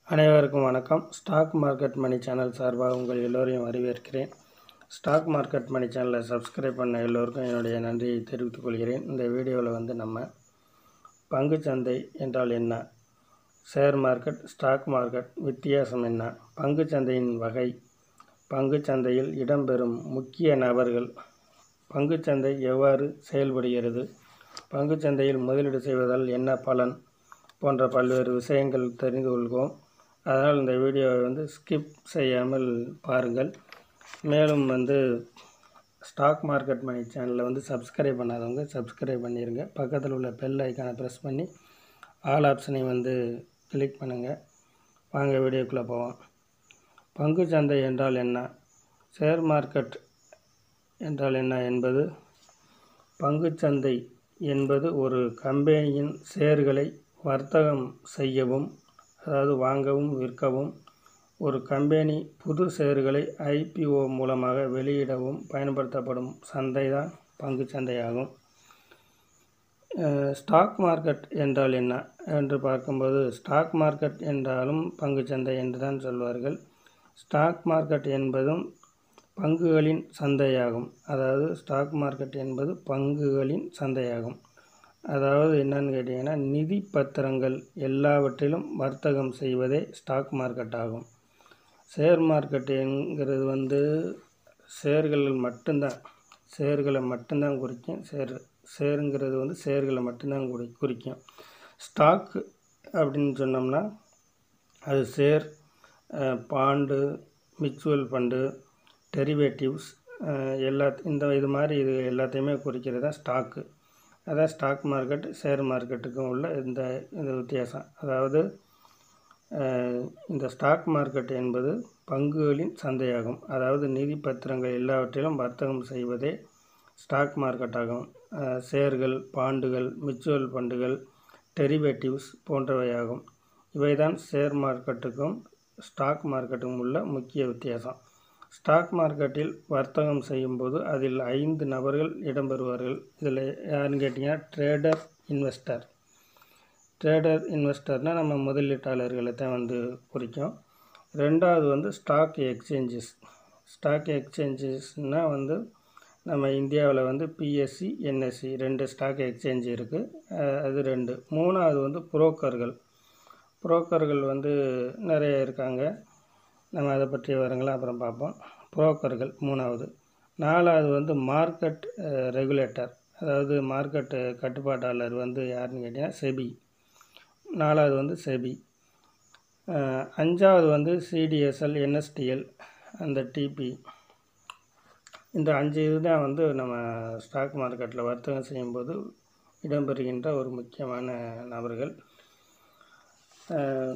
அனைவருக்கும் வணக்கம் stock market மணி channel சார்பாக உங்கள் எல்லோரையும் வரவேற்கிறேன் ஸ்டாக் மார்க்கெட் மணி சேனலை சப்ஸ்கிரைப் பண்ண எல்லோருக்கும் என்னுடைய நன்றியை தெரிவித்துக் கொள்கிறேன் இந்த வீடியோவில் வந்து நம்ம பங்குச்சந்தை என்றால் என்ன ஷேர் மார்க்கெட் ஸ்டாக் மார்க்கெட் வித்தியாசம் என்ன பங்குச்சந்தையின் வகை பங்குச்சந்தையில் இடம்பெறும் முக்கிய நபர்கள் பங்குச்சந்தை எவ்வாறு செயல்படுகிறது பங்குச்சந்தையில் முதலீடு செய்வதால் என்ன பலன் போன்ற பல்வேறு விஷயங்கள் தெரிந்து கொள்வோம் அதனால் இந்த வீடியோவை வந்து ஸ்கிப் செய்யாமல் பாருங்கள் மேலும் வந்து ஸ்டாக் மார்க்கெட் மணி சேனலை வந்து சப்ஸ்கிரைப் பண்ணாதவங்க சப்ஸ்கிரைப் பண்ணிடுங்க பக்கத்தில் உள்ள பெல் ஐக்கானை ப்ரெஸ் பண்ணி ஆல் ஆப்ஷனை வந்து கிளிக் பண்ணுங்கள் வாங்க வீடியோக்குள்ளே போவோம் பங்குச்சந்தை என்றால் என்ன ஷேர் மார்க்கெட் என்றால் என்ன என்பது பங்குச்சந்தை என்பது ஒரு கம்பெனியின் ஷேர்களை வர்த்தகம் செய்யவும் அதாவது வாங்கவும் விற்கவும் ஒரு கம்பெனி புது ஷேர்களை ஐபிஓ மூலமாக வெளியிடவும் பயன்படுத்தப்படும் சந்தை தான் பங்குச்சந்தையாகும் அஹ், ஸ்டாக் மார்க்கெட் என்றால் என்ன என்று பார்க்கும்போது ஸ்டாக் மார்க்கெட் என்றாலும் பங்குச்சந்தை என்று தான் சொல்வார்கள் ஸ்டாக் மார்க்கெட் என்பதும் பங்குகளின் சந்தையாகும் அதாவது ஸ்டாக் மார்க்கெட் என்பது பங்குகளின் சந்தையாகும் அதாவது என்னன்னு கேட்டிங்கன்னா நிதி பத்திரங்கள் எல்லாவற்றிலும் வர்த்தகம் செய்வதே ஸ்டாக் மார்க்கெட் ஆகும் ஷேர் மார்க்கெட்டுங்கிறது வந்து ஷேர்கள் மட்டும்தான் ஷேர்களை மட்டும்தான் குறிக்கும் ஷேர் ஷேருங்கிறது வந்து ஷேர்களை மட்டும்தான் குறி குறிக்கும் ஸ்டாக் அப்படின்னு சொன்னோம்னா அது share bond mutual fund derivatives எல்லா இந்த இது மாதிரி இது எல்லாத்தையுமே குறிக்கிறது தான் ஸ்டாக்கு அதான் ஸ்டாக் மார்க்கெட் ஷேர் மார்க்கெட்டுக்கும் உள்ள இந்த இந்த வித்தியாசம் அதாவது அஹ், இந்த ஸ்டாக் மார்க்கெட் என்பது பங்குகளின் சந்தையாகும் அதாவது நிதி பத்திரங்கள் எல்லாவற்றிலும் வர்த்தகம் செய்வதே ஸ்டாக் மார்க்கெட் ஆகும் அஹ், ஷேர்கள் பாண்டுகள் மியூச்சுவல் ஃபண்டுகள் டெரிவேட்டிவ்ஸ் போன்றவையாகும் இவைதான் ஷேர் மார்க்கெட்டுக்கும் ஸ்டாக் மார்க்கெட்டுக்கும் உள்ள முக்கிய வித்தியாசம் ஸ்டாக் மார்க்கெட்டில் வர்த்தகம் செய்யும்போது அதில் ஐந்து நபர்கள் இடம்பெறுவார்கள் இதில் யாருன்னு கேட்டிங்கன்னா ட்ரேடர் இன்வெஸ்டர் ட்ரேடர் இன்வெஸ்டர்னால் நம்ம முதலீட்டாளர்களை தான் வந்து குறிக்கும் ரெண்டாவது வந்து ஸ்டாக் எக்ஸ்சேஞ்சஸ் ஸ்டாக் எக்ஸ்சேஞ்சஸ்னால் வந்து நம்ம இந்தியாவில் வந்து பிஎஸ்சி என்எஸ்சி ரெண்டு ஸ்டாக் எக்ஸ்சேஞ்ச் இருக்குது அது ரெண்டு மூணாவது வந்து புரோக்கர்கள் புரோக்கர்கள் வந்து நிறைய இருக்காங்க நம்ம அதை பற்றிய விவரங்களை அப்புறம் பார்ப்போம் புரோக்கர்கள் மூணாவது நாலாவது வந்து மார்க்கெட் ரெகுலேட்டர் அதாவது மார்க்கெட் கட்டுப்பாட்டாளர் வந்து யாருன்னு கேட்டிங்கன்னா செபி நாலாவது வந்து செபி அஹ், அஞ்சாவது வந்து சிடிஎஸ்எல் என்எஸ்டிஎல் அந்த டிபி இந்த அஞ்சு இதுதான் வந்து நம்ம ஸ்டாக் மார்க்கெட்டில் வர்த்தகம் செய்யும்போது இடம்பெறுகின்ற ஒரு முக்கியமான நபர்கள் அஹ்,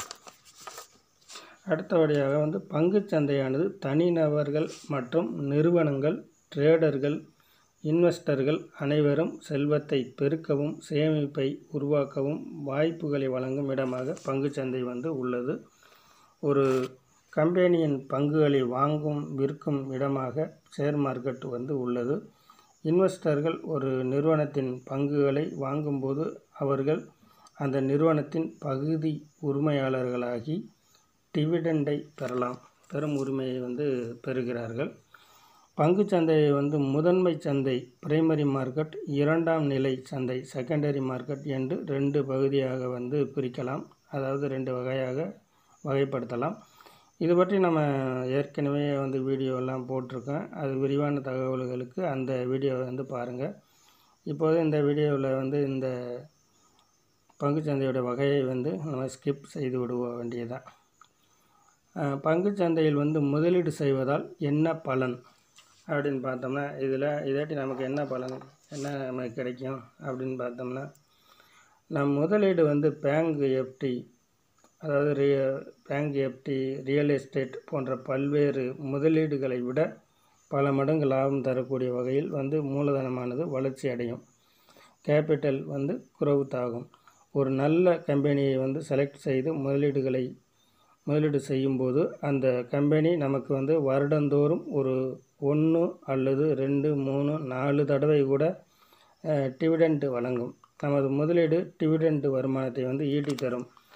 அடுத்தபடியாக வந்து பங்குச் சந்தையானது தனிநபர்கள் மற்றும் நிறுவனங்கள் ட்ரேடர்கள் இன்வெஸ்டர்கள் அனைவரும் செல்வத்தை பெருக்கவும் சேமிப்பை உருவாக்கவும் வாய்ப்புகளை வழங்கும் இடமாக பங்குச் சந்தை வந்து உள்ளது ஒரு கம்பெனியின் பங்குகளை வாங்கும் விற்கும் இடமாக ஷேர் மார்க்கெட் வந்து உள்ளது இன்வெஸ்டர்கள் ஒரு நிறுவனத்தின் பங்குகளை வாங்கும்போது அவர்கள் அந்த நிறுவனத்தின் பகுதி உரிமையாளர்களாகி டிவிடெண்டை பெறலாம் பெரும் உரிமையை வந்து பெறுகிறார்கள் பங்குச் சந்தையை வந்து முதன்மை சந்தை பிரைமரி மார்க்கெட் இரண்டாம் நிலை சந்தை செகண்டரி மார்க்கெட் என்று ரெண்டு பகுதியாக வந்து பிரிக்கலாம் அதாவது ரெண்டு வகையாக வகைப்படுத்தலாம் இது பற்றி நம்ம ஏற்கனவே வந்து வீடியோலாம் போட்டிருக்கோம் அது விரிவான தகவல்களுக்கு அந்த வீடியோவை வந்து பாருங்கள் இப்போது இந்த வீடியோவில் வந்து இந்த பங்குச்சந்தையோட வகையை வந்து நம்ம ஸ்கிப் செய்து விடுவ வேண்டியதான் அஹ், பங்குச்சந்தையில் வந்து முதலீடு செய்வதால் என்ன பலன் அப்படின்னு பார்த்தோம்னா இதில் இதாட்டி நமக்கு என்ன பலன் என்ன நமக்கு கிடைக்கும் அப்படின்னு பார்த்தோம்னா நம் முதலீடு வந்து பேங்க் எஃப்டி அதாவது ரிய பேங்க் எஃப்டி ரியல் எஸ்டேட் போன்ற பல்வேறு முதலீடுகளை விட பல மடங்கு லாபம் தரக்கூடிய வகையில் வந்து மூலதனமானது வளர்ச்சி அடையும் கேபிட்டல் வந்து growth ஆகும் ஒரு நல்ல கம்பெனியை வந்து செலக்ட் செய்து முதலீடுகளை முதலீடு செய்யும்போது அந்த கம்பெனி நமக்கு வந்து வருடந்தோறும் ஒரு ஒன்று அல்லது ரெண்டு மூணு நாலு தடவை கூட டிவிடெண்ட் வழங்கும் நமது முதலீடு டிவிடெண்ட் வருமானத்தை வந்து ஈட்டி தரும்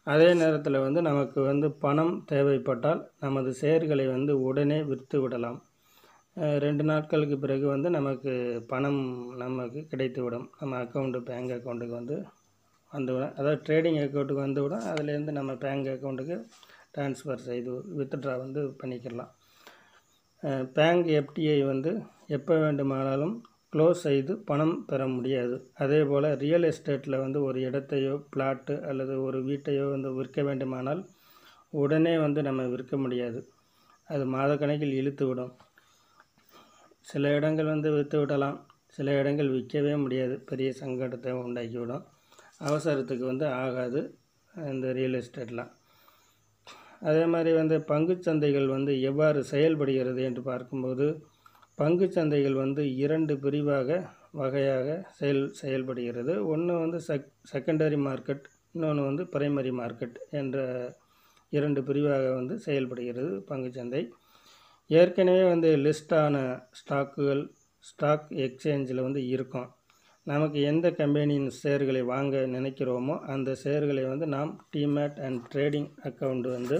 அதே நேரத்தில் வந்து நமக்கு வந்து பணம் தேவைப்பட்டால் நமது ஷேர்களை வந்து உடனே விற்று விடலாம் அஹ் ரெண்டு நாட்களுக்கு பிறகு வந்து நமக்கு பணம் நமக்கு கிடைத்துவிடும் நம்ம அக்கௌண்ட்டு பேங்க் அக்கௌண்ட்டுக்கு வந்து வந்துவிடும் அதாவது ட்ரேடிங் அக்கௌண்ட்டுக்கு வந்துவிடும் அதுலேருந்து நம்ம பேங்க் அக்கௌண்ட்டுக்கு ட்ரான்ஸ்ஃபர் செய்து வித்ட்ரா வந்து பண்ணிக்கலாம் பேங்க் எஃப்டிஐ வந்து எப்போ வேண்டுமானாலும் க்ளோஸ் செய்து பணம் பெற முடியாது அதே போல் ரியல் எஸ்டேட்டில் வந்து ஒரு இடத்தையோ பிளாட்டு அல்லது ஒரு வீட்டையோ வந்து விற்க வேண்டுமானால் உடனே வந்து நம்ம விற்க முடியாது அது மாதக்கணக்கில் இழுத்து விடும் சில இடங்கள் வந்து விற்று விடலாம் சில இடங்கள் விற்கவே முடியாது பெரிய சங்கடத்தை உண்டாக்கிவிடும் அவசரத்துக்கு வந்து ஆகாது இந்த ரியல் எஸ்டேட்லாம் அதே மாதிரி வந்து பங்குச் சந்தைகள் வந்து எவ்வாறு செயல்படுகிறது என்று பார்க்கும்போது பங்குச் சந்தைகள் வந்து இரண்டு பிரிவாக வகையாக செயல் செயல்படுகிறது ஒன்று வந்து செக் செகண்டரி மார்க்கெட் இன்னொன்று வந்து பிரைமரி மார்க்கெட் என்ற இரண்டு பிரிவாக வந்து செயல்படுகிறது பங்குச்சந்தை ஏற்கனவே வந்து லிஸ்டான ஸ்டாக்குகள் ஸ்டாக் எக்ஸ்சேஞ்சில் வந்து இருக்கும் நமக்கு எந்த கம்பெனியின் ஷேர்களை வாங்க நினைக்கிறோமோ அந்த ஷேர்களை வந்து நாம் டிமேட் அண்ட் ட்ரேடிங் அக்கவுண்ட் வந்து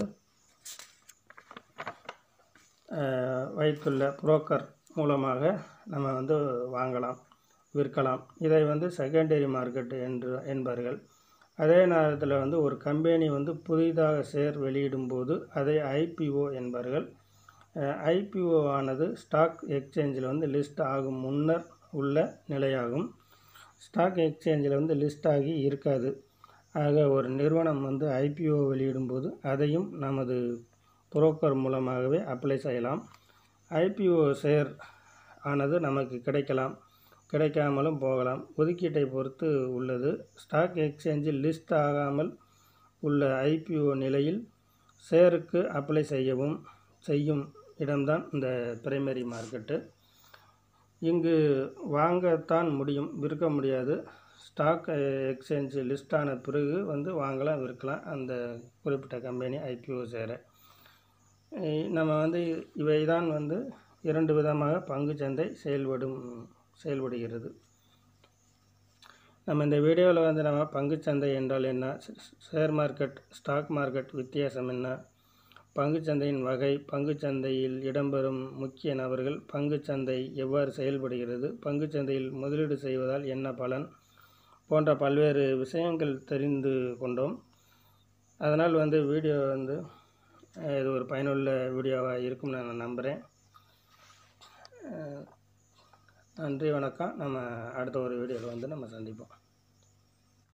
அஹ், வைத்துள்ள புரோக்கர் மூலமாக நம்ம வந்து வாங்கலாம் விற்கலாம் இதை வந்து செகண்டரி மார்க்கெட் என்று என்பார்கள் அதே நேரத்தில் வந்து ஒரு கம்பெனி வந்து புதிதாக ஷேர் வெளியிடும்போது அதை ஐபிஓ என்பார்கள் ஐபிஓ ஆனது ஸ்டாக் எக்ஸ்சேஞ்சில் வந்து லிஸ்ட் ஆகும் முன்னர் உள்ள நிலையாகும் ஸ்டாக் எக்ஸ்சேஞ்சில் வந்து லிஸ்ட் ஆகி இருக்காது ஆக ஒரு நிறுவனம் வந்து ஐபிஓ வெளியிடும்போது அதையும் நமது புரோக்கர் மூலமாகவே அப்ளை செய்யலாம் ஐபிஓ ஷேர் ஆனது நமக்கு கிடைக்கலாம் கிடைக்காமலும் போகலாம் ஒதுக்கீட்டை பொறுத்து உள்ளது ஸ்டாக் எக்ஸ்சேஞ்சில் லிஸ்ட் ஆகாமல் உள்ள ஐபிஓ நிலையில் ஷேருக்கு அப்ளை செய்யவும் செய்யும் இடம்தான் இந்த பிரைமரி மார்க்கெட்டு இங்கு வாங்கத்தான் முடியும் விற்க முடியாது ஸ்டாக் எக்ஸ்சேஞ்ச் லிஸ்ட் ஆன பிறகு வந்து வாங்கலாம் விற்கலாம் அந்த குறிப்பிட்ட கம்பெனி ஐபிஓ ஷேரை அஹ் நம்ம வந்து இவை தான் வந்து இரண்டு விதமாக பங்குச்சந்தை செயல்படும் செயல்படுகிறது நம்ம இந்த வீடியோவில் வந்து நம்ம பங்குச்சந்தை என்றால் என்ன ஷேர் மார்க்கெட் ஸ்டாக் மார்க்கெட் வித்தியாசம் என்ன பங்குச்சந்தையின் வகை பங்குச்சந்தையில் இடம்பெறும் முக்கிய நபர்கள் பங்குச்சந்தை எவ்வாறு செயல்படுகிறது பங்குச்சந்தையில் முதலீடு செய்வதால் என்ன பலன் போன்ற பல்வேறு விஷயங்கள் தெரிந்து கொண்டோம் அதனால் வந்து வீடியோ வந்து அஹ், இது ஒரு பயனுள்ள வீடியோவாக இருக்கும்னு நான் நம்புகிறேன் அஹ், நன்றி வணக்கம் நம்ம அடுத்த ஒரு வீடியோவில் வந்து நம்ம சந்திப்போம்